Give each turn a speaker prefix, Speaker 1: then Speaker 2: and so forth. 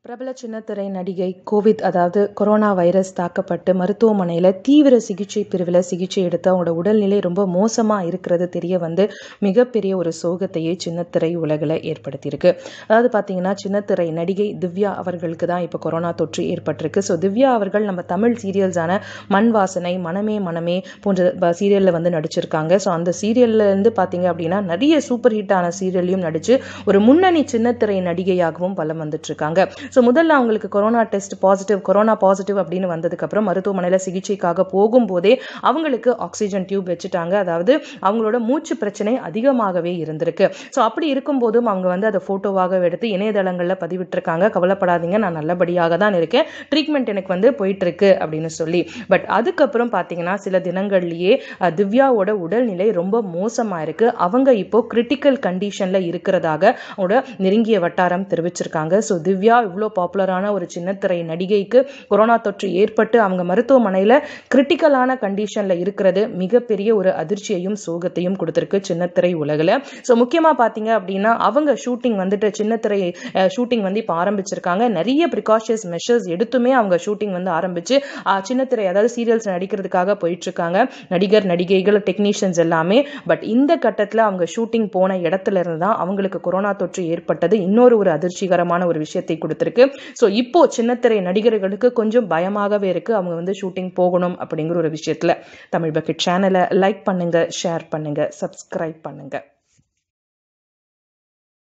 Speaker 1: பிரபல சின்னத்திரை நடிகை கோவிட் அதாவது கொரோனா வைரஸ் தாக்கப்பட்டு மருத்துவமனையில் தீவிர சிகிச்சை பிரிவில் சிகிச்சை எடுத்து அவங்களோட உடல்நிலை ரொம்ப மோசமாக இருக்கிறது தெரிய வந்து மிகப்பெரிய ஒரு சோகத்தையே சின்னத்திரை உலகில் ஏற்படுத்தியிருக்கு அதாவது பார்த்தீங்கன்னா சின்னத்திரை நடிகை திவ்யா அவர்களுக்கு தான் இப்போ கொரோனா தொற்று ஏற்பட்டிருக்கு ஸோ திவ்யா அவர்கள் நம்ம தமிழ் சீரியல்ஸான மண் வாசனை மனமே மனமே போன்ற சீரியலில் வந்து நடிச்சிருக்காங்க ஸோ அந்த சீரியல்ல இருந்து பார்த்தீங்க அப்படின்னா நிறைய சூப்பர் ஹிட்டான சீரியல்லையும் நடித்து ஒரு முன்னணி சின்னத்திரை நடிகையாகவும் வலம் வந்துட்டு இருக்காங்க ஸோ முதல்ல அவங்களுக்கு corona test positive corona positive அப்படின்னு வந்ததுக்கப்புறம் மருத்துவமனையில் சிகிச்சைக்காக போகும்போதே அவங்களுக்கு ஆக்சிஜன் டியூப் வச்சுட்டாங்க அதாவது அவங்களோட மூச்சு பிரச்சனை அதிகமாகவே இருந்திருக்கு ஸோ அப்படி இருக்கும்போதும் அவங்க வந்து அதை ஃபோட்டோவாக எடுத்து இணையதளங்களில் பதிவிட்டிருக்காங்க கவலைப்படாதீங்க நான் நல்லபடியாக தான் இருக்கேன் ட்ரீட்மெண்ட் எனக்கு வந்து போயிட்டு இருக்கு அப்படின்னு சொல்லி பட் அதுக்கப்புறம் பார்த்தீங்கன்னா சில தினங்கள்லயே அஹ், திவ்யாவோட உடல்நிலை ரொம்ப மோசமாக இருக்கு அவங்க இப்போ கிரிட்டிக்கல் கண்டிஷன்ல இருக்கிறதாக அவங்களோட நெருங்கிய வட்டாரம் தெரிவிச்சிருக்காங்க ஸோ திவ்யா இவ்வளோ பாப்புலரான ஒரு சின்னத்திரை நடிகைக்கு கொரோனா தொற்று ஏற்பட்டு அவங்க மருத்துவமனையில் கிரிட்டிக்கலான கண்டிஷன்ல இருக்கிறது மிகப்பெரிய ஒரு அதிர்ச்சியையும் சோகத்தையும் கொடுத்துருக்கு சின்னத்திரை உலகில் ஸோ முக்கியமாக பார்த்தீங்க அப்படின்னா அவங்க ஷூட்டிங் வந்துட்டு சின்னத்திரை ஷூட்டிங் வந்து இப்போ ஆரம்பிச்சிருக்காங்க நிறைய ப்ரிகாஷன்ஸ் மெஷர்ஸ் எடுத்துமே அவங்க ஷூட்டிங் வந்து ஆரம்பிச்சு அஹ், சின்னத்திரை அதாவது சீரியல்ஸ் நடிக்கிறதுக்காக போயிட்டு இருக்காங்க நடிகர் நடிகைகள் டெக்னீஷியன்ஸ் எல்லாமே பட் இந்த கட்டத்தில் அவங்க ஷூட்டிங் போன இடத்துல இருந்து தான் அவங்களுக்கு கொரோனா தொற்று ஏற்பட்டது இன்னொரு ஒரு அதிர்ச்சிகரமான ஒரு விஷயத்தை கொடுத்துருக்கு ஸோ இப்போ சின்னத்திரை நடிகர்களுக்கு கொஞ்சம் பயமாகவே இருக்கு அவங்க வந்து ஷூட்டிங் போகணும் அப்படிங்கிற ஒரு விஷயத்துல தமிழ் பக்கெட் சேனலை லைக் பண்ணுங்க ஷேர் பண்ணுங்க சப்ஸ்கிரைப் பண்ணுங்க